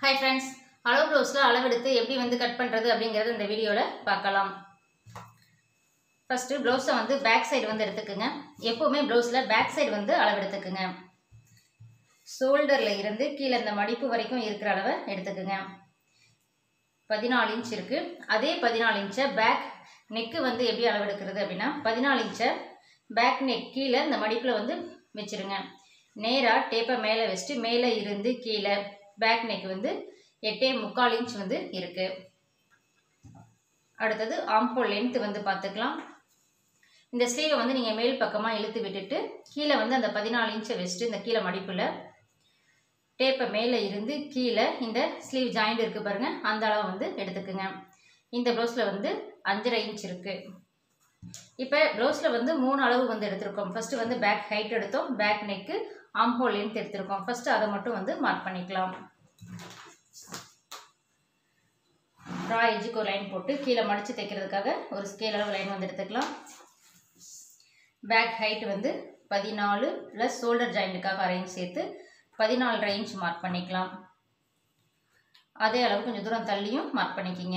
hi friends அளவு ப்ளவுஸில் அளவெடுத்து எப்படி வந்து கட் பண்ணுறது அப்படிங்கிறத இந்த வீடியோவில் பார்க்கலாம் ஃபஸ்ட்டு ப்ளவுஸை வந்து பேக் சைடு வந்து எடுத்துக்குங்க எப்போவுமே ப்ளவுஸில் பேக் சைடு வந்து அளவெடுத்துக்குங்க ஷோல்டரில் இருந்து கீழே இந்த மடிப்பு வரைக்கும் இருக்கிற அளவை எடுத்துக்குங்க பதினாலு இன்ச் இருக்குது அதே பதினாலு இன்ச்சை பேக் நெக்கு வந்து எப்படி அளவெடுக்கிறது அப்படின்னா பதினாலு இன்ச்சை பேக் நெக் கீழே இந்த மடிப்பில் வந்து வச்சுருங்க நேராக டேப்பை மேலே வச்சுட்டு மேலே இருந்து கீழே பேக் நெக் வந்து எட்டே முக்கால் இன்ச் வந்து இருக்குது அடுத்தது ஆம்போல் லென்த் வந்து பார்த்துக்கலாம் இந்த ஸ்லீவை வந்து நீங்கள் மேல் பக்கமாக இழுத்து விட்டுட்டு கீழே வந்து அந்த பதினாலு இன்ச்சை வச்சுட்டு இந்த கீழே மடிப்பில் டேப்பை மேலே இருந்து கீழே இந்த ஸ்லீவ் ஜாயிண்ட் இருக்குது பாருங்கள் அந்த அளவு வந்து எடுத்துக்குங்க இந்த ப்ளவுஸில் வந்து அஞ்சரை இன்ச் இருக்குது இப்போ ப்ளவுஸில் வந்து மூணு அளவு வந்து எடுத்திருக்கோம் ஃபஸ்ட்டு வந்து பேக் ஹைட் எடுத்தோம் பேக் நெக்கு ஆம்ஹோல் லென்த் எடுத்திருக்கோம் ஃபஸ்ட்டு அதை மட்டும் வந்து மார்க் பண்ணிக்கலாம் ரா எஜுக்கு ஒரு லைன் போட்டு கீழே மடித்து தைக்கிறதுக்காக ஒரு ஸ்கேல் அளவு லைன் வந்து எடுத்துக்கலாம் பேக் ஹைட் வந்து பதினாலு ப்ளஸ் ஷோல்டர் ஜாயிண்ட்டுக்காக அரேஞ்ச் சேர்த்து பதினாலு இன்ச் மார்க் பண்ணிக்கலாம் அதே அளவு கொஞ்சம் தூரம் தள்ளியும் மார்க் பண்ணிக்கிங்க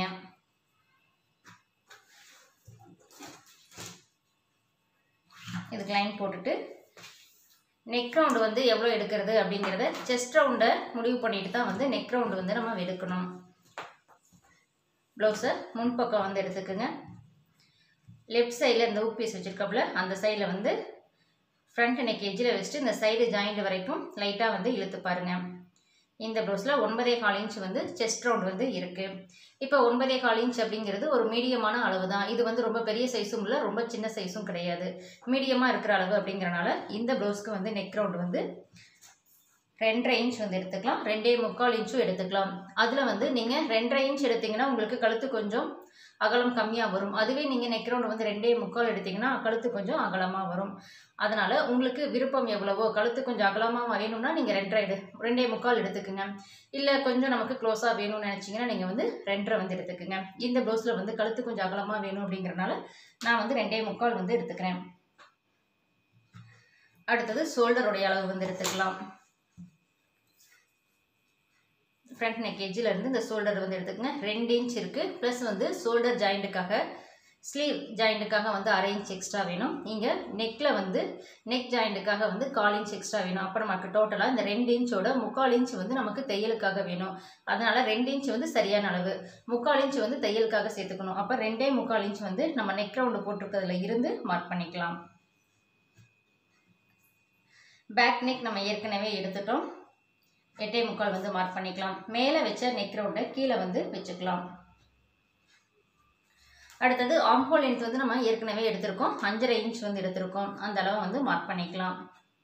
இதுக்கு லைன் போட்டுட்டு நெக் ரவுண்டு வந்து எவ்வளோ எடுக்கிறது அப்படிங்கிறத செஸ்ட் ரவுண்டை முடிவு பண்ணிட்டு தான் வந்து நெக் ரவுண்டு வந்து நம்ம எடுக்கணும் ப்ளவுஸை முன்பக்கம் வந்து எடுத்துக்கோங்க லெஃப்ட் சைடில் இந்த ஊக் பீஸ் வச்சுருக்கப்புல அந்த சைடில் வந்து ஃப்ரண்ட் நெக் எஜ்ஜில் வச்சுட்டு இந்த சைடு ஜாயிண்ட் வரைக்கும் லைட்டாக வந்து இழுத்து பாருங்கள் இந்த ப்ளவுஸில் ஒன்பதே கால் இன்ச் வந்து செஸ்ட் ரவுண்ட் வந்து இருக்குது இப்போ ஒன்பதே கால் இன்ச் அப்படிங்கிறது ஒரு மீடியமான அளவு தான் இது வந்து ரொம்ப பெரிய சைஸும் இல்லை ரொம்ப சின்ன சைஸும் கிடையாது மீடியமாக இருக்கிற அளவு அப்படிங்கிறனால இந்த ப்ளவுஸ்க்கு வந்து நெக் ரவுண்ட் வந்து ரெண்டரை இன்ச் வந்து எடுத்துக்கலாம் ரெண்டே முக்கால் இன்ச்சும் எடுத்துக்கலாம் அதில் வந்து நீங்கள் ரெண்டரை இன்ச் எடுத்திங்கன்னா உங்களுக்கு கழுத்து கொஞ்சம் அகலம் கம்மியாக வரும் அதுவே நீங்கள் நெக் ரவுண்ட் வந்து ரெண்டே முக்கால் எடுத்திங்கன்னா கழுத்து கொஞ்சம் அகலமாக வரும் அதனால் உங்களுக்கு விருப்பம் எவ்வளவோ கழுத்து கொஞ்சம் அகலமாக வேணும்னா நீங்கள் ரெண்டரை எடு ரெண்டே முக்கால் எடுத்துக்கோங்க இல்லை கொஞ்சம் நமக்கு க்ளோஸாக வேணும்னு நினச்சிங்கன்னா நீங்கள் வந்து ரெண்டரை வந்து எடுத்துக்கோங்க இந்த ப்ளவுஸில் வந்து கழுத்து கொஞ்சம் அகலமாக வேணும் அப்படிங்கிறனால நான் வந்து ரெண்டே முக்கால் வந்து எடுத்துக்கிறேன் அடுத்தது ஷோல்டருடைய அளவு வந்து எடுத்துக்கலாம் ஃப்ரண்ட் நெக் எஜ்ஜில் இருந்து இந்த ஷோல்டர் வந்து எடுத்துக்கங்க ரெண்டு இன்ச் இருக்குது ப்ளஸ் வந்து ஷோல்டர் ஜாயிண்ட்டுக்காக ஸ்லீவ் ஜாயிண்ட்டுக்காக வந்து அரை இன்ச் எக்ஸ்ட்ரா வேணும் இங்கே நெக்கில் வந்து நெக் ஜாயிண்ட்டுக்காக வந்து கால் இன்ச் எக்ஸ்ட்ரா வேணும் அப்போ நமக்கு டோட்டலாக இந்த ரெண்டு இன்ச்சோட முக்கால் இன்ச் வந்து நமக்கு தையலுக்காக வேணும் அதனால் ரெண்டு இன்ச் வந்து சரியான அளவு முக்கால் இன்ச் வந்து தையலுக்காக சேர்த்துக்கணும் அப்போ ரெண்டே முக்கால் இன்ச் வந்து நம்ம நெக் ரவுண்டு போட்டிருக்கிறதுல இருந்து மார்க் பண்ணிக்கலாம் பேக் நெக் நம்ம ஏற்கனவே எடுத்துட்டோம் எட்டே முக்கால் வந்து மார்க் பண்ணிக்கலாம் மேலே வச்ச நெக் ரவுண்டை கீழே வந்து வச்சுக்கலாம் அடுத்தது ஆம்ஹோல் லென்த் வந்து நம்ம ஏற்கனவே எடுத்திருக்கோம் அஞ்சரை இன்ச் வந்து எடுத்திருக்கோம் அந்த அளவு வந்து மார்க் பண்ணிக்கலாம்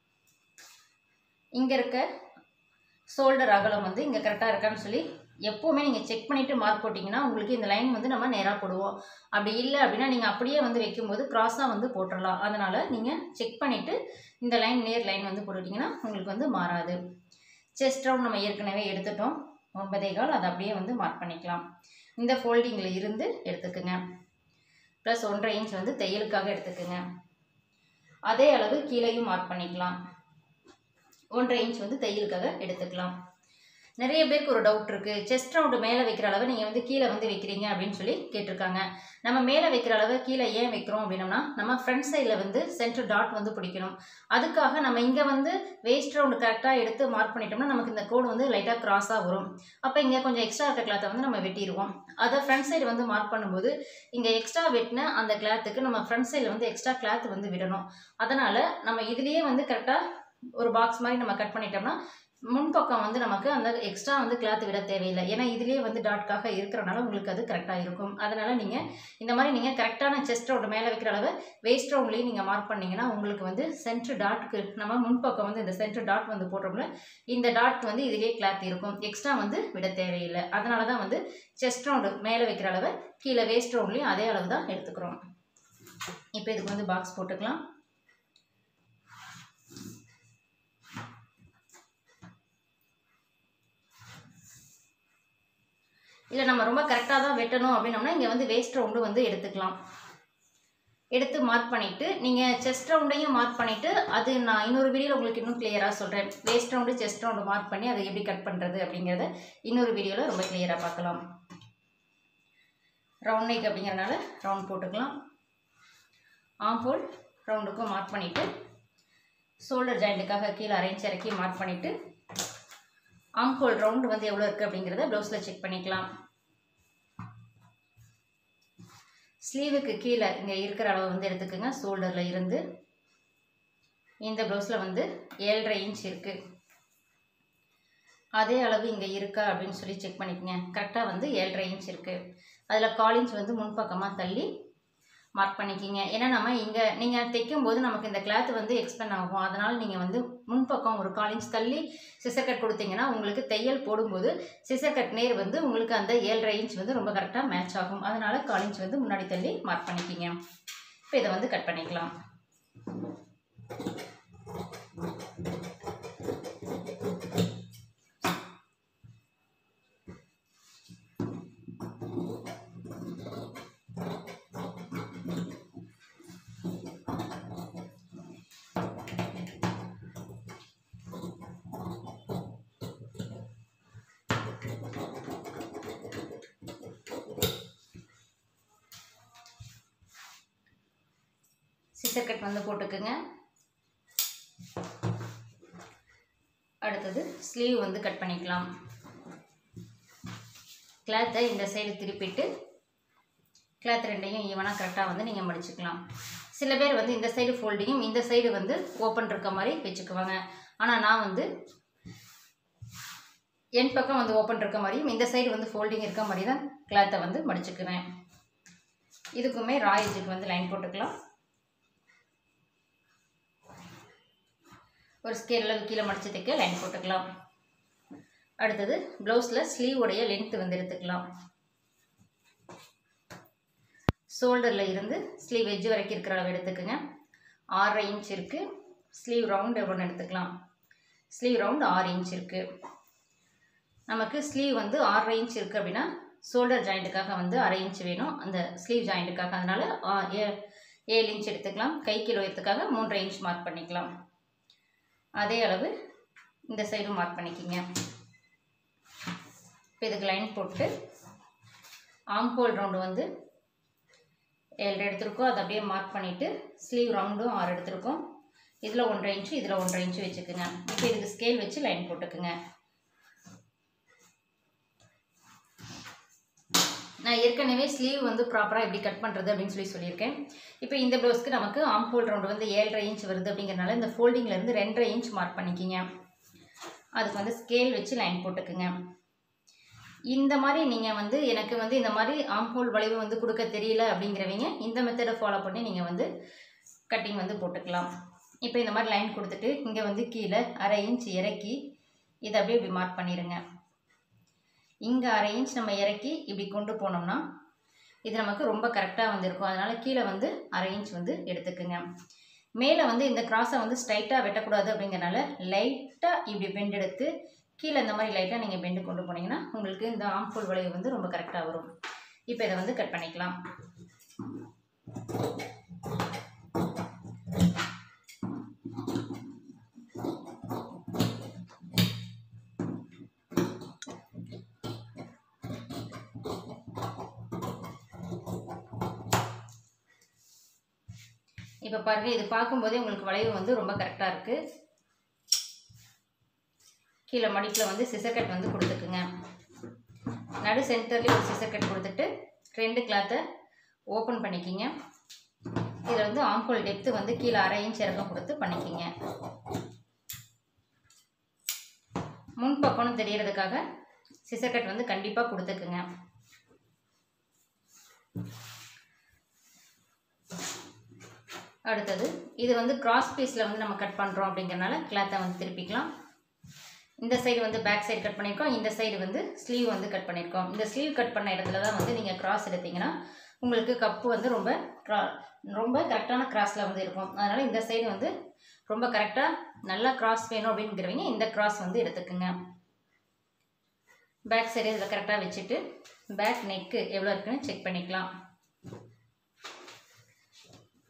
இங்கே இருக்க ஷோல்டர் அகலம் வந்து இங்கே கரெக்டாக இருக்கான்னு சொல்லி எப்போவுமே நீங்கள் செக் பண்ணிவிட்டு மார்க் போட்டிங்கன்னா உங்களுக்கு இந்த லைன் வந்து நம்ம நேராக போடுவோம் அப்படி இல்லை அப்படின்னா நீங்கள் அப்படியே வந்து வைக்கும்போது க்ராஸாக வந்து போட்டுடலாம் அதனால் நீங்கள் செக் பண்ணிவிட்டு இந்த லைன் நேர் லைன் வந்து போட்டுட்டிங்கன்னா உங்களுக்கு வந்து மாறாது செஸ்ட் ரவுண்ட் நம்ம ஏற்கனவே எடுத்துட்டோம் ஒன்பதே கால் அதை அப்படியே வந்து மார்க் பண்ணிக்கலாம் இந்த ஃபோல்டிங்கில் இருந்து எடுத்துக்குங்க ப்ளஸ் ஒன்றரை இன்ச் வந்து தையலுக்காக எடுத்துக்குங்க அதே அளவு கீழேயும் மார்க் பண்ணிக்கலாம் ஒன்றரை இன்ச் வந்து தையலுக்காக எடுத்துக்கலாம் நிறைய பேருக்கு ஒரு டவுட் இருக்குது செஸ்ட் ரவுண்டு மேலே வைக்கிற அளவு நீங்கள் வந்து கீழே வந்து வைக்கிறீங்க அப்படின்னு சொல்லி கேட்டிருக்காங்க நம்ம மேலே வைக்கிற அளவு கீழே ஏன் வைக்கிறோம் அப்படின்னம்னா நம்ம ஃப்ரண்ட் சைடில் வந்து சென்டர் டாட் வந்து பிடிக்கணும் அதுக்காக நம்ம இங்கே வந்து வேஸ்ட் ரவுண்டு கரெக்டாக எடுத்து மார்க் பண்ணிட்டோம்னா நமக்கு இந்த கோடு வந்து லைட்டாக க்ராஸாக வரும் அப்போ இங்கே கொஞ்சம் எக்ஸ்ட்ரா இருக்க கிளாத்தை வந்து நம்ம வெட்டிடுவோம் அதை ஃப்ரண்ட் சைடு வந்து மார்க் பண்ணும்போது இங்கே எக்ஸ்ட்ரா வெட்டின அந்த கிளாத்துக்கு நம்ம ஃப்ரண்ட் சைடில் வந்து எக்ஸ்ட்ரா கிளாத் வந்து விடணும் அதனால் நம்ம இதுலேயே வந்து கரெக்டாக ஒரு பாக்ஸ் மாதிரி நம்ம கட் பண்ணிட்டோம்னா முன்பக்கம் வந்து நமக்கு அந்த எக்ஸ்ட்ரா வந்து கிளாத் விட தேவையில்லை ஏன்னா இதுலேயே வந்து டாட்காக இருக்கிறனால உங்களுக்கு அது கரெக்டாக இருக்கும் அதனால் நீங்கள் இந்த மாதிரி நீங்கள் கரெக்டான செஸ்ட் ரவுண்டு மேலே வைக்கிற அளவு வேஸ்ட் ரவுண்ட்லேயும் நீங்கள் மார்க் பண்ணிங்கன்னா உங்களுக்கு வந்து சென்ட்ரு டாட்க்கு நம்ம முன்பக்கம் வந்து இந்த சென்ட்ரு டாட் வந்து போடுறோம்ல இந்த டாட் வந்து இதுலேயே கிளாத் இருக்கும் எக்ஸ்ட்ரா வந்து விட தேவையில்லை அதனால தான் வந்து செஸ்ட் ரவுண்டு மேலே வைக்கிற அளவு கீழே வேஸ்ட் ரவுண்ட்லேயும் அதே அளவு தான் எடுத்துக்கிறோம் இப்போ இதுக்கு வந்து பாக்ஸ் போட்டுக்கலாம் இல்லை நம்ம ரொம்ப கரெக்டாக தான் வெட்டணும் அப்படின்னோம்னா இங்கே வந்து வேஸ்ட் ரவுண்டு வந்து எடுத்துக்கலாம் எடுத்து மார்க் பண்ணிவிட்டு நீங்கள் செஸ்ட் ரவுண்டையும் மார்க் பண்ணிவிட்டு அது நான் இன்னொரு வீடியோவில் உங்களுக்கு இன்னும் கிளியராக சொல்கிறேன் waist round chest round mark பண்ணி அதை எப்படி கட் பண்ணுறது அப்படிங்கிறத இன்னொரு வீடியோவில் ரொம்ப கிளியராக பார்க்கலாம் ரவுண்ட் நெக் அப்படிங்கிறனால ரவுண்ட் போட்டுக்கலாம் ஆம்போல் ரவுண்டுக்கும் மார்க் பண்ணிவிட்டு ஷோல்டர் ஜாயிண்ட்டுக்காக கீழே அரைஞ்சி இறக்கி மார்க் பண்ணிவிட்டு ஆம்ஹோல் ரவுண்டு வந்து எவ்வளோ இருக்குது அப்படிங்கிறத ப்ளவுஸில் செக் பண்ணிக்கலாம் ஸ்லீவுக்கு கீழே இங்கே இருக்கிற அளவு வந்து எடுத்துக்கோங்க ஷோல்டரில் இருந்து இந்த ப்ளவுஸில் வந்து ஏழரை இன்ச் இருக்குது அதே அளவு இங்கே இருக்கா அப்படின்னு சொல்லி செக் பண்ணிக்கங்க கரெக்டாக வந்து ஏழரை இன்ச் இருக்குது அதில் கால் இன்ச் வந்து முன்பக்கமாக தள்ளி மார்க் பண்ணிக்கிங்க ஏன்னா நம்ம இங்கே நீங்கள் தைக்கும் போது நமக்கு இந்த கிளாத் வந்து எக்ஸ்பெண்ட் ஆகும் அதனால் நீங்கள் வந்து முன்பக்கம் ஒரு கால் இன்ச் தள்ளி சிசர் கட் கொடுத்தீங்கன்னா உங்களுக்கு தையல் போடும்போது சிசர் கட் நேர் வந்து உங்களுக்கு அந்த ஏழரை இன்ச் வந்து ரொம்ப கரெக்டாக மேட்ச் ஆகும் அதனால் கால் இன்ச் வந்து முன்னாடி தள்ளி மார்க் பண்ணிக்கிங்க இப்போ இதை வந்து கட் பண்ணிக்கலாம் சிசர் கட் வந்து போட்டுக்குங்க அடுத்தது ஸ்லீவ் வந்து கட் பண்ணிக்கலாம் கிளாத்தை இந்த சைடு திருப்பிட்டு கிளாத் ரெண்டையும் ஈவனாக கரெக்டாக வந்து நீங்கள் மடிச்சுக்கலாம் சில பேர் வந்து இந்த சைடு ஃபோல்டிங்கும் இந்த சைடு வந்து ஓப்பன் இருக்க மாதிரி வச்சுக்குவாங்க ஆனால் நான் வந்து என் பக்கம் வந்து ஓப்பன் இருக்க மாதிரியும் இந்த சைடு வந்து ஃபோல்டிங் இருக்க மாதிரி தான் கிளாத்தை வந்து மடிச்சுக்குவேன் இதுக்குமே ராயஜுக்கு வந்து லைன் போட்டுக்கலாம் ஒரு ஸ்கேல் அளவு கீழே மடிச்சு தைக்க லைன் போட்டுக்கலாம் அடுத்தது ப்ளவுஸில் ஸ்லீவோடைய லென்த்து வந்து எடுத்துக்கலாம் ஷோல்டரில் இருந்து ஸ்லீவ் எஜ்ஜு வரைக்கும் இருக்கிற அளவு எடுத்துக்கோங்க ஆறரை இன்ச் இருக்குது ஸ்லீவ் ரவுண்ட் எவ்வளோன்னு எடுத்துக்கலாம் ஸ்லீவ் ரவுண்ட் ஆறு இன்ச் இருக்குது நமக்கு ஸ்லீவ் வந்து ஆறரை இன்ச் இருக்குது அப்படின்னா ஷோல்டர் ஜாயிண்ட்டுக்காக வந்து அரை இன்ச் வேணும் அந்த ஸ்லீவ் ஜாயிண்ட்டுக்காக அதனால் ஆ- ஏ- ஏழு இன்ச் எடுத்துக்கலாம் கை கிலோ உயரத்துக்காக மூன்றரை இன்ச் மார்க் பண்ணிக்கலாம் அதே அளவு இந்த சைடும் மார்க் பண்ணிக்கிங்க இப்போ இதுக்கு லைன் போட்டு ஆம்போல் ரவுண்டு வந்து ஏழு எடுத்திருக்கோம் அதை அப்படியே மார்க் பண்ணிவிட்டு ஸ்லீவ் ரவுண்டும் ஆறு எடுத்திருக்கோம் இதில் ஒன்றரை இன்ச்சு இதில் ஒன்றரை இன்ச்சு வச்சுக்கோங்க இப்போ இதுக்கு ஸ்கேல் வச்சு லைன் போட்டுக்குங்க நான் ஏற்கனவே ஸ்லீவ் வந்து ப்ராப்பராக எப்படி கட் பண்ணுறது அப்படின்னு சொல்லி சொல்லியிருக்கேன் இப்போ இந்த ப்ளவுஸ்க்கு நமக்கு ஆம்போல் ரவுண்டு வந்து ஏழரை இன்ச் வருது அப்படிங்கிறனால இந்த ஃபோல்டிங்லேருந்து ரெண்டரை இன்ச் மார்க் பண்ணிக்கிங்க அதுக்கு வந்து ஸ்கேல் வச்சு லைன் போட்டுக்குங்க இந்த மாதிரி நீங்கள் வந்து எனக்கு வந்து இந்த மாதிரி ஆம்போல் வளைவு வந்து கொடுக்க தெரியல அப்படிங்கிறவங்க இந்த மெத்தடை ஃபாலோ பண்ணி நீங்கள் வந்து கட்டிங் வந்து போட்டுக்கலாம் இப்போ இந்த மாதிரி லைன் கொடுத்துட்டு இங்கே வந்து கீழே அரை இன்ச் இறக்கி இதை அப்படியே இப்படி மார்க் பண்ணிடுங்க இங்கே அரை இன்ச் நம்ம இறக்கி இப்படி கொண்டு போனோம்னா இது நமக்கு ரொம்ப கரெக்டாக வந்து இருக்கும் அதனால் கீழே வந்து அரை இன்ச் வந்து எடுத்துக்குங்க மேலே வந்து இந்த கிராஸை வந்து ஸ்ட்ரைட்டாக வெட்டக்கூடாது அப்படிங்கிறனால லைட்டாக இப்படி பெண்ட் எடுத்து கீழே இந்த மாதிரி லைட்டாக நீங்கள் பெண்டு கொண்டு போனீங்கன்னா உங்களுக்கு இந்த ஆம்ஃபுல் வளைவு வந்து ரொம்ப கரெக்டாக வரும் இப்போ இதை வந்து கட் பண்ணிக்கலாம் இப்போ பாருங்க இது பார்க்கும்போதே உங்களுக்கு வளைவு வந்து ரொம்ப கரெக்டாக இருக்குது கீழே மடிப்பில் வந்து சிசர் கட் வந்து கொடுத்துக்குங்க நடு சென்டர்லேயும் ஒரு சிசர் கட் கொடுத்துட்டு ரெண்டு கிளாத்தை ஓப்பன் பண்ணிக்கிங்க இதில் வந்து ஆம்கோல் டெப்த்து வந்து கீழே அரை இன்ச் இறக்கம் கொடுத்து பண்ணிக்கிங்க முன் பக்கம்னு தெரியறதுக்காக சிசர் கட் வந்து கண்டிப்பாக கொடுத்துக்குங்க அடுத்தது இது வந்து கிராஸ் பீஸில் வந்து நம்ம கட் பண்ணுறோம் அப்படிங்கிறனால கிளாத்தை வந்து திருப்பிக்கலாம் இந்த சைடு வந்து பேக் சைடு கட் பண்ணியிருக்கோம் இந்த சைடு வந்து ஸ்லீவ் வந்து கட் பண்ணியிருக்கோம் இந்த ஸ்லீவ் கட் பண்ண இடத்துல தான் வந்து நீங்கள் கிராஸ் எடுத்தீங்கன்னா உங்களுக்கு கப்பு வந்து ரொம்ப cra- ரொம்ப கரெக்டான கிராஸில் வந்து இருக்கும் அதனால் இந்த சைடு வந்து ரொம்ப கரெக்டாக நல்லா கிராஸ் வேணும் அப்படிங்கிறவங்க இந்த கிராஸ் வந்து எடுத்துக்குங்க பேக் சைடு இதில் கரெக்டாக வச்சுட்டு பேக் நெக்கு எவ்வளோ இருக்குன்னு செக் பண்ணிக்கலாம்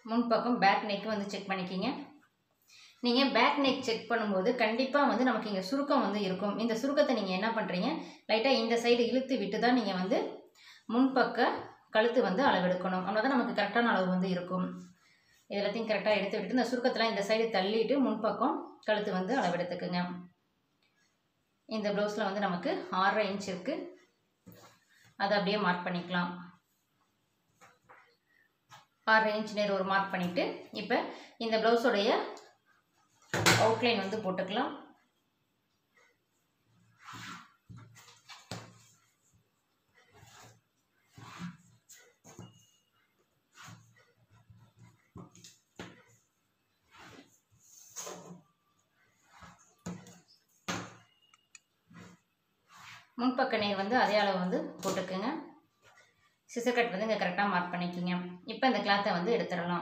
முன்பக்கம் பேக் நெக் வந்து செக் பண்ணிக்கிங்க நீங்கள் பேக் நெக் செக் பண்ணும்போது கண்டிப்பாக வந்து நமக்கு இங்கே சுருக்கம் வந்து இருக்கும் இந்த சுருக்கத்தை நீங்கள் என்ன பண்ணுறீங்க லைட்டாக இந்த சைடு இழுத்து விட்டு தான் நீங்கள் வந்து முன்பக்க கழுத்து வந்து அளவெடுக்கணும் அப்படின்னா தான் நமக்கு கரெக்டான அளவு வந்து இருக்கும் இது எல்லாத்தையும் கரெக்டாக எடுத்து விட்டு இந்த சுருக்கத்தெல்லாம் இந்த சைடு தள்ளிட்டு முன்பக்கம் கழுத்து வந்து அளவெடுத்துக்குங்க இந்த ப்ளவுஸில் வந்து நமக்கு ஆறரை இன்ச் இருக்குது அதை அப்படியே மார்க் பண்ணிக்கலாம் ஆறரை இன்ச் நேர் ஒரு மார்க் பண்ணிவிட்டு இப்போ இந்த ப்ளவுஸோடைய அவுட்லைன் வந்து போட்டுக்கலாம் முன்பக்க நேர் வந்து அதே அளவு வந்து போட்டுக்குங்க சிசர் கட் வந்து இங்கே கரெக்டாக மார்க் பண்ணிக்கிங்க இப்போ இந்த கிளாத்தை வந்து எடுத்துடலாம்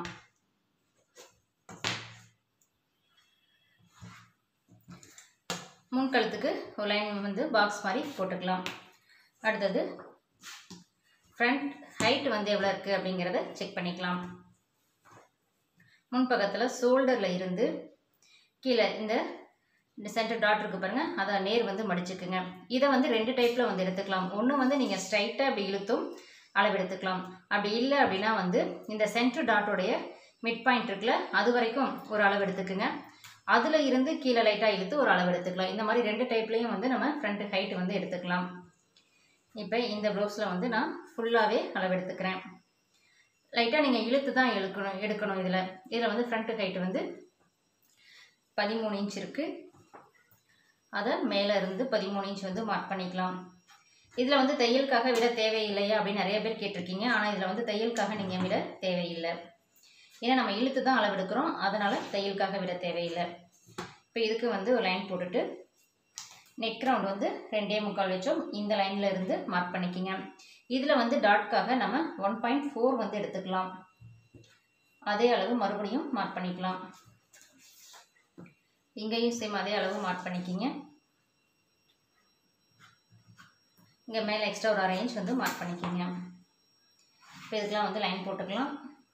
முன்கழுத்துக்கு ஒரு லைன் வந்து பாக்ஸ் மாதிரி போட்டுக்கலாம் அடுத்தது ஃப்ரண்ட் ஹைட் வந்து எவ்வளோ இருக்குது அப்படிங்கிறத செக் பண்ணிக்கலாம் முன்பக்கத்தில் ஷோல்டரில் இருந்து கீழே இந்த இந்த சென்டர் டாட் இருக்கு பாருங்கள் அதை நேர் வந்து மடிச்சுக்குங்க இதை வந்து ரெண்டு டைப்பில் வந்து எடுத்துக்கலாம் ஒன்று வந்து நீங்கள் ஸ்ட்ரைட்டாக அப்படி இழுத்தும் அளவு எடுத்துக்கலாம் அப்படி இல்லை அப்படின்னா வந்து இந்த சென்டர் டாட்டோடைய மிட் பாயிண்ட் இருக்குல்ல அது வரைக்கும் ஒரு அளவு எடுத்துக்குங்க அதில் இருந்து கீழே லைட்டாக இழுத்து ஒரு அளவு எடுத்துக்கலாம் இந்த மாதிரி ரெண்டு டைப்லேயும் வந்து நம்ம ஃப்ரண்ட் ஹைட் வந்து எடுத்துக்கலாம் இப்போ இந்த ப்ளவுஸில் வந்து நான் ஃபுல்லாகவே அளவு எடுத்துக்கிறேன் லைட்டாக நீங்கள் இழுத்து தான் இழுக்கணும் எடுக்கணும் இதில் இதில் வந்து ஃப்ரண்ட் ஹைட் வந்து பதிமூணு இன்ச் இருக்குது அதை மேலே இருந்து பதிமூணு இன்ச் வந்து மார்க் பண்ணிக்கலாம் இதில் வந்து தையலுக்காக விட தேவையில்லையா அப்படின்னு நிறைய பேர் கேட்டிருக்கீங்க ஆனால் இதில் வந்து தையலுக்காக நீங்கள் விட தேவையில்லை ஏன்னா நம்ம இழுத்து தான் அளவெடுக்கிறோம் அதனால் தையலுக்காக விட தேவையில்லை இப்போ இதுக்கு வந்து ஒரு லைன் போட்டுட்டு நெக் ரவுண்ட் வந்து ரெண்டே முக்கால் வச்சோம் இந்த லைனில் இருந்து மார்க் பண்ணிக்கிங்க இதில் வந்து டாட்காக நம்ம ஒன் பாயிண்ட் ஃபோர் வந்து எடுத்துக்கலாம் அதே அளவு மறுபடியும் மார்க் பண்ணிக்கலாம் இங்கேயும் சேம் அதே அளவு மார்க் பண்ணிக்கிங்க இங்கே மேலே எக்ஸ்ட்ரா ஒரு அரை இன்ச் வந்து மார்க் பண்ணிக்கிங்க இப்போ இதுக்கெலாம் வந்து லைன் போட்டுக்கலாம்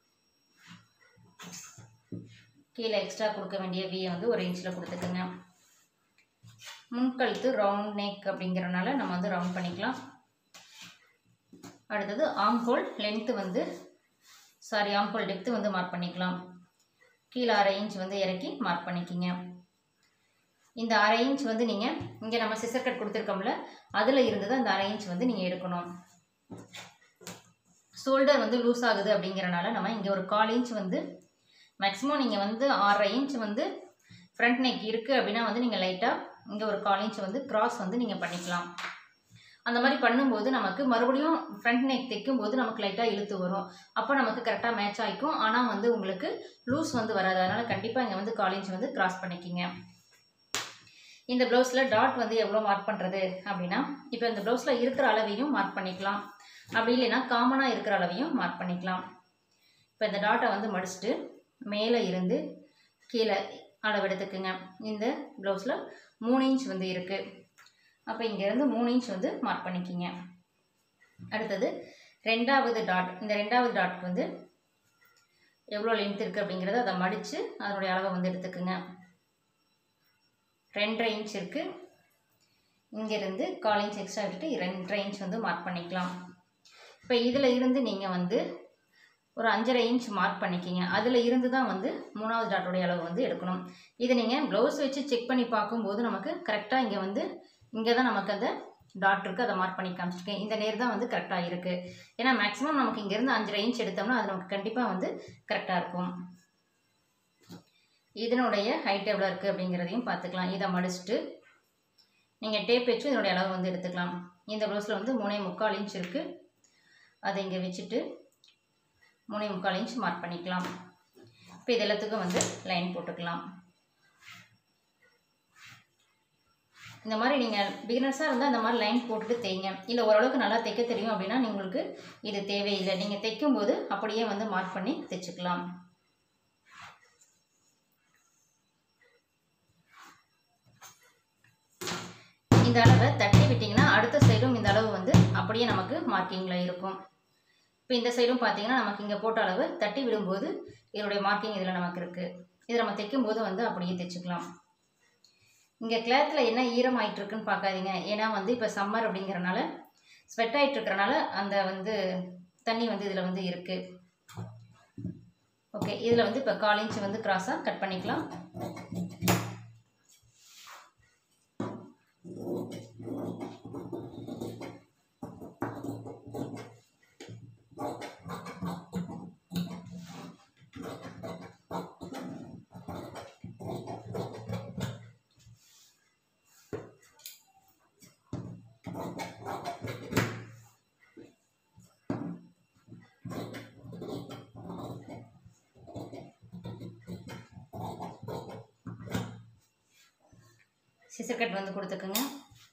கீழே எக்ஸ்ட்ரா கொடுக்க வேண்டிய வியை வந்து ஒரு இன்ச்சில் கொடுத்துக்குங்க முன்கழுத்து ரவுண்ட் நெக் அப்படிங்கிறனால நம்ம வந்து ரவுண்ட் பண்ணிக்கலாம் அடுத்தது ஆம் ஹோல் லென்த்து வந்து சாரி ஆம் ஹோல் டெப்த்து வந்து மார்க் பண்ணிக்கலாம் கீழே அரை இன்ச் வந்து இறக்கி மார்க் பண்ணிக்கிங்க இந்த அரை இன்ச் வந்து நீங்கள் இங்கே நம்ம சிசர் கட் கொடுத்துருக்கோம்ல அதில் இருந்து தான் இந்த அரை இன்ச் வந்து நீங்கள் எடுக்கணும் ஷோல்டர் வந்து லூஸ் ஆகுது அப்படிங்கிறனால நம்ம இங்கே ஒரு கால் இன்ச் வந்து மேக்ஸிமம் நீங்கள் வந்து ஆறரை இன்ச் வந்து ஃப்ரண்ட் நெக் இருக்குது அப்படின்னா வந்து நீங்கள் லைட்டாக இங்கே ஒரு கால் இன்ச் வந்து கிராஸ் வந்து நீங்கள் பண்ணிக்கலாம் அந்த மாதிரி பண்ணும்போது நமக்கு மறுபடியும் ஃப்ரண்ட் நெக் தைக்கும்போது நமக்கு லைட்டாக இழுத்து வரும் அப்போ நமக்கு கரெக்டாக மேட்ச் ஆகிக்கும் ஆனால் வந்து உங்களுக்கு லூஸ் வந்து வராது அதனால் கண்டிப்பாக இங்கே வந்து கால் இன்ச் வந்து கிராஸ் பண்ணிக்கிங்க இந்த ப்ளவுஸில் டாட் வந்து எவ்வளோ மார்க் பண்ணுறது அப்படின்னா இப்போ இந்த ப்ளவுஸில் இருக்கிற அளவையும் மார்க் பண்ணிக்கலாம் அப்படி இல்லைன்னா காமனாக இருக்கிற அளவையும் மார்க் பண்ணிக்கலாம் இப்போ இந்த டாட்டை வந்து மடிச்சுட்டு மேலே இருந்து கீழே அளவு எடுத்துக்குங்க இந்த ப்ளவுஸில் மூணு இன்ச் வந்து இருக்குது அப்போ இங்கேருந்து மூணு இன்ச் வந்து மார்க் பண்ணிக்கிங்க அடுத்தது ரெண்டாவது டாட் இந்த ரெண்டாவது டாட் வந்து எவ்வளோ லென்த் இருக்குது அப்படிங்கிறத அதை மடித்து அதனுடைய அளவை வந்து எடுத்துக்குங்க ரெண்டரை இன்ச் இருக்குது இங்கேருந்து கால் இன்ச் எக்ஸ்ட்ரா விட்டுட்டு ரெண்டரை இன்ச் வந்து மார்க் பண்ணிக்கலாம் இப்போ இதில் இருந்து நீங்கள் வந்து ஒரு அஞ்சரை இன்ச் மார்க் பண்ணிக்கிங்க அதில் இருந்து தான் வந்து மூணாவது டாட்டோடைய அளவு வந்து எடுக்கணும் இதை நீங்கள் ப்ளவுஸ் வச்சு செக் பண்ணி பார்க்கும்போது நமக்கு கரெக்டாக இங்கே வந்து இங்கே தான் நமக்கு அந்த டாட் இருக்குது அதை மார்க் பண்ணி காமிச்சிருக்கேன் இந்த நேர் தான் வந்து கரெக்டாக இருக்குது ஏன்னா மேக்ஸிமம் நமக்கு இங்கேருந்து அஞ்சரை இன்ச் எடுத்தோம்னா அது நமக்கு கண்டிப்பாக வந்து கரெக்டாக இருக்கும் இதனுடைய ஹைட் எவ்வளோ இருக்குது அப்படிங்கிறதையும் பார்த்துக்கலாம் இதை மடிச்சுட்டு நீங்கள் டேப் வச்சு இதனுடைய அளவு வந்து எடுத்துக்கலாம் இந்த ப்ளவுஸில் வந்து மூணே முக்கால் இன்ச் இருக்குது அதை இங்கே வச்சுட்டு மூணே முக்கால் இன்ச் மார்க் பண்ணிக்கலாம் இப்போ இது எல்லாத்துக்கும் வந்து லைன் போட்டுக்கலாம் இந்த மாதிரி நீங்கள் பிகினர்ஸாக இருந்தால் இந்த மாதிரி லைன் போட்டுட்டு தேய்ங்க இல்லை ஓரளவுக்கு நல்லா தைக்க தெரியும் அப்படின்னா உங்களுக்கு இது தேவையில்லை நீங்கள் தைக்கும்போது அப்படியே வந்து மார்க் பண்ணி தைச்சுக்கலாம் இந்த அளவை தட்டி விட்டிங்கன்னா அடுத்த சைடும் இந்த அளவு வந்து அப்படியே நமக்கு மார்க்கிங்கில் இருக்கும் இப்போ இந்த சைடும் பார்த்தீங்கன்னா நமக்கு இங்கே போட்ட அளவு தட்டி விடும்போது இதனுடைய மார்க்கிங் இதில் நமக்கு இருக்குது இதை நம்ம தைக்கும் போது வந்து அப்படியே தைச்சுக்கலாம் இங்கே கிளாத்தில் என்ன ஈரம் ஆயிட்டு இருக்குன்னு பார்க்காதீங்க ஏன்னா வந்து இப்போ சம்மர் அப்படிங்கிறனால ஸ்வெட் ஆயிட்டு இருக்கறனால அந்த வந்து தண்ணி வந்து இதில் வந்து இருக்குது ஓகே இதில் வந்து இப்போ கால் இன்ச் வந்து கிராஸாக கட் பண்ணிக்கலாம் சிசர் கட் வந்து கொடுத்துக்குங்க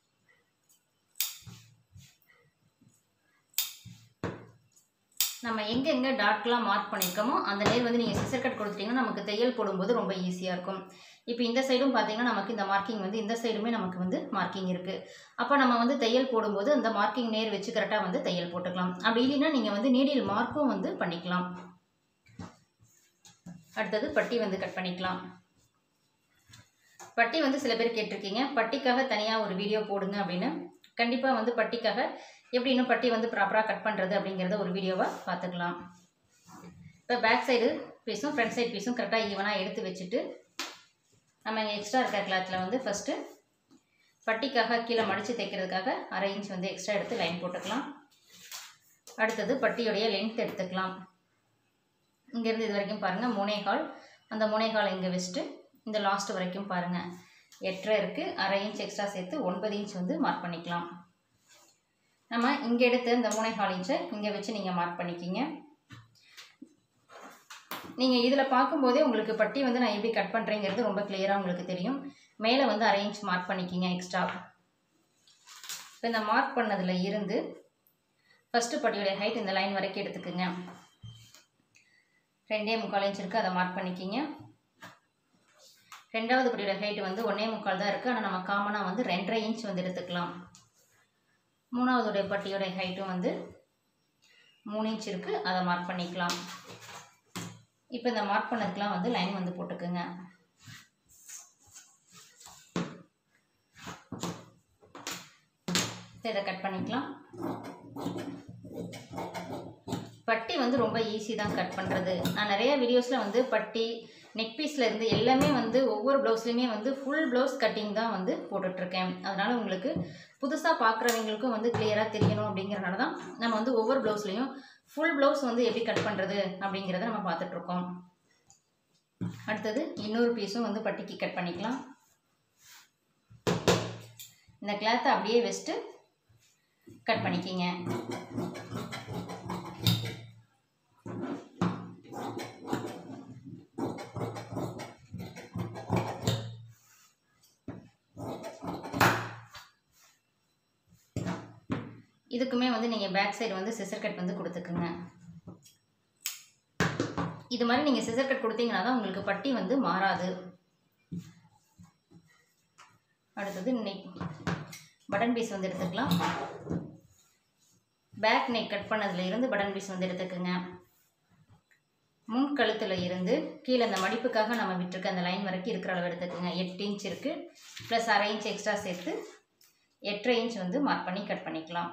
நம்ம எங்கெங்கே டாட்லாம் மார்க் பண்ணியிருக்கோமோ அந்த நேர் வந்து நீங்கள் சிசர் கட் கொடுத்துட்டீங்கன்னா நமக்கு தையல் போடும்போது ரொம்ப ஈஸியாக இருக்கும் இப்போ இந்த சைடும் பார்த்தீங்கன்னா நமக்கு இந்த மார்க்கிங் வந்து இந்த சைடுமே நமக்கு வந்து மார்க்கிங் இருக்குது அப்போ நம்ம வந்து தையல் போடும்போது அந்த மார்க்கிங் நேர் வச்சு கரெக்டாக வந்து தையல் போட்டுக்கலாம் அப்படி இல்லைன்னா நீங்கள் வந்து நீடில் மார்க்கும் வந்து பண்ணிக்கலாம் அடுத்தது பட்டி வந்து கட் பண்ணிக்கலாம் பட்டி வந்து சில பேர் கேட்டிருக்கீங்க பட்டிக்காக தனியாக ஒரு வீடியோ போடுங்க அப்படின்னு கண்டிப்பாக வந்து பட்டிக்காக எப்படி இன்னும் பட்டி வந்து ப்ராப்பராக கட் பண்ணுறது அப்படிங்கிறத ஒரு வீடியோவாக பார்த்துக்கலாம் இப்போ பேக் சைடு பீஸும் ஃப்ரண்ட் சைடு பீஸும் கரெக்டாக ஈவனாக எடுத்து வச்சுட்டு நம்ம இங்கே எக்ஸ்ட்ரா இருக்கிற கிளாத்தில் வந்து ஃபஸ்ட்டு பட்டிக்காக கீழே மடித்து தைக்கிறதுக்காக அரை இன்ச் வந்து எக்ஸ்ட்ரா எடுத்து லைன் போட்டுக்கலாம் அடுத்தது பட்டியுடைய லென்த் எடுத்துக்கலாம் இங்கேருந்து இது வரைக்கும் பாருங்கள் மூணே கால் அந்த மூணே கால் இங்கே வச்சுட்டு இந்த லாஸ்ட் வரைக்கும் பாருங்கள் எட்டரை இருக்குது அரை இன்ச் எக்ஸ்ட்ரா சேர்த்து ஒன்பது இன்ச் வந்து மார்க் பண்ணிக்கலாம் நம்ம இங்கே எடுத்து இந்த மூணே கால் இன்ச்சை இங்கே வச்சு நீங்கள் மார்க் பண்ணிக்கிங்க நீங்கள் இதில் பார்க்கும்போதே உங்களுக்கு பட்டி வந்து நான் எப்படி கட் பண்ணுறேங்கிறது ரொம்ப கிளியராக உங்களுக்கு தெரியும் மேலே வந்து அரை இன்ச் மார்க் பண்ணிக்கிங்க எக்ஸ்ட்ரா இப்போ இந்த மார்க் பண்ணதில் இருந்து ஃபஸ்ட்டு பட்டியோடைய ஹைட் இந்த லைன் வரைக்கும் எடுத்துக்குங்க ரெண்டே முக்கால் இன்ச் இருக்குது அதை மார்க் பண்ணிக்கிங்க ரெண்டாவது படியோட ஹைட் வந்து ஒன்றே முக்கால் தான் இருக்குது ஆனால் நம்ம காமனாக வந்து ரெண்டரை இன்ச் வந்து எடுத்துக்கலாம் மூணாவதுடைய பட்டியோட ஹைட்டும் வந்து மூணு இன்ச் இருக்குது அதை மார்க் பண்ணிக்கலாம் இப்போ இந்த மார்க் பண்ணதுக்கெலாம் வந்து லைன் வந்து போட்டுக்குங்க இதை கட் பண்ணிக்கலாம் பட்டி வந்து ரொம்ப ஈஸி தான் கட் பண்ணுறது நான் நிறைய வீடியோஸில் வந்து பட்டி நெக் பீஸில் இருந்து எல்லாமே வந்து ஒவ்வொரு ப்ளவுஸ்லையுமே வந்து ஃபுல் ப்ளவுஸ் கட்டிங் தான் வந்து போட்டுட்ருக்கேன் அதனால் உங்களுக்கு புதுசாக பார்க்குறவங்களுக்கும் வந்து கிளியராக தெரியணும் அப்படிங்கிறனால தான் நம்ம வந்து ஒவ்வொரு ப்ளவுஸ்லையும் ஃபுல் ப்ளவுஸ் வந்து எப்படி கட் பண்ணுறது அப்படிங்கிறத நம்ம பார்த்துட்ருக்கோம் அடுத்தது இன்னொரு பீஸும் வந்து பட்டிக்கு கட் பண்ணிக்கலாம் இந்த கிளாத்தை அப்படியே வச்சுட்டு கட் பண்ணிக்கிங்க இதுக்குமே வந்து நீங்கள் பேக் சைடு வந்து சிசர் கட் வந்து கொடுத்துக்குங்க இது மாதிரி நீங்கள் சிசர் கட் கொடுத்தீங்கன்னா தான் உங்களுக்கு பட்டி வந்து மாறாது அடுத்தது நெக் பட்டன் பீஸ் வந்து எடுத்துக்கலாம் பேக் நெக் கட் பண்ணதுல இருந்து பட்டன் பீஸ் வந்து எடுத்துக்கோங்க முன் கழுத்தில் இருந்து கீழே அந்த மடிப்புக்காக நம்ம விட்டுருக்க அந்த லைன் வரைக்கும் இருக்கிற அளவு எடுத்துக்கோங்க எட்டு இன்ச் இருக்குது ப்ளஸ் அரை இன்ச் எக்ஸ்ட்ரா சேர்த்து எட்டரை இன்ச் வந்து மார்க் பண்ணி கட் பண்ணிக்கலாம்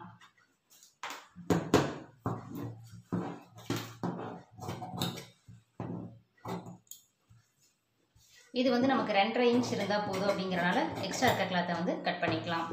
இது வந்து நமக்கு ரெண்டரை இன்ச் இருந்தால் போதும் அப்படிங்கிறனால எக்ஸ்ட்ரா இருக்க கிளாத்தை வந்து கட் பண்ணிக்கலாம்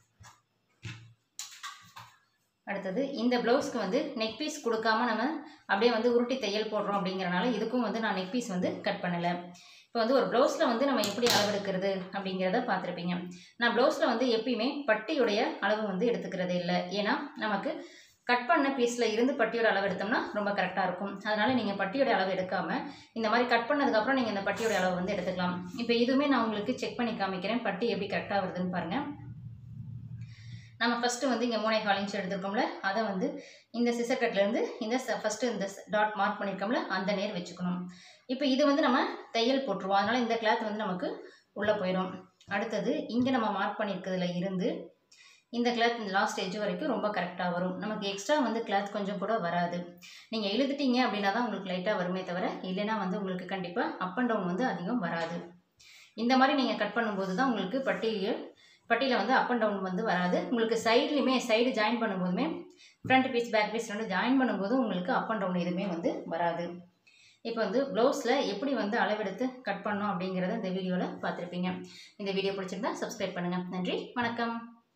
அடுத்தது இந்த ப்ளவுஸ்க்கு வந்து நெக் பீஸ் கொடுக்காம நம்ம அப்படியே வந்து உருட்டி தையல் போடுறோம் அப்படிங்கிறனால இதுக்கும் வந்து நான் நெக் பீஸ் வந்து கட் பண்ணலை இப்போ வந்து ஒரு ப்ளவுஸில் வந்து நம்ம எப்படி அளவெடுக்கிறது அப்படிங்கிறத பார்த்துருப்பீங்க நான் ப்ளவுஸில் வந்து எப்பயுமே பட்டியுடைய அளவு வந்து எடுத்துக்கிறது இல்லை ஏன்னா நமக்கு கட் பண்ண பீஸில் இருந்து பட்டியோட அளவு எடுத்தோம்னா ரொம்ப கரெக்டாக இருக்கும் அதனால் நீங்கள் பட்டியோட அளவு எடுக்காமல் இந்த மாதிரி கட் பண்ணதுக்கப்புறம் நீங்கள் இந்த பட்டியோட அளவு வந்து எடுத்துக்கலாம் இப்போ இதுவுமே நான் உங்களுக்கு செக் பண்ணி காமிக்கிறேன் பட்டி எப்படி கரெக்டாக வருதுன்னு பாருங்கள் நம்ம ஃபஸ்ட்டு வந்து இங்கே மூணை கால் இன்ச் எடுத்துருக்கோம்ல அதை வந்து இந்த சிசர் கட்லேருந்து இந்த ஃபஸ்ட்டு இந்த டாட் மார்க் பண்ணியிருக்கோம்ல அந்த நேர் வச்சுக்கணும் இப்போ இது வந்து நம்ம தையல் போட்டுருவோம் அதனால் இந்த கிளாத் வந்து நமக்கு உள்ளே போயிடும் அடுத்தது இங்கே நம்ம மார்க் பண்ணியிருக்கிறதுல இருந்து இந்த கிளாத் இந்த லாஸ்ட் எஜ் வரைக்கும் ரொம்ப கரெக்டாக வரும் நமக்கு எக்ஸ்ட்ரா வந்து கிளாத் கொஞ்சம் கூட வராது நீங்கள் இழுத்துட்டீங்க அப்படின்னா தான் உங்களுக்கு லைட்டாக வருமே தவிர இல்லைன்னா வந்து உங்களுக்கு கண்டிப்பாக அப் அண்ட் டவுன் வந்து அதிகம் வராது இந்த மாதிரி நீங்கள் கட் பண்ணும்போது தான் உங்களுக்கு பட்டியில் பட்டியில் வந்து அப் அண்ட் டவுன் வந்து வராது உங்களுக்கு சைட்லையுமே சைடு ஜாயின் பண்ணும்போதுமே ஃப்ரண்ட் பீஸ் பேக் பீஸ் ரெண்டும் ஜாயின் பண்ணும்போது உங்களுக்கு அப் அண்ட் டவுன் எதுவுமே வந்து வராது இப்போ வந்து ப்ளவுஸில் எப்படி வந்து அளவெடுத்து கட் பண்ணோம் அப்படிங்கிறத இந்த வீடியோவில் பார்த்துருப்பீங்க இந்த வீடியோ பிடிச்சிருந்தா சப்ஸ்கிரைப் பண்ணுங்கள் நன்றி வணக்கம்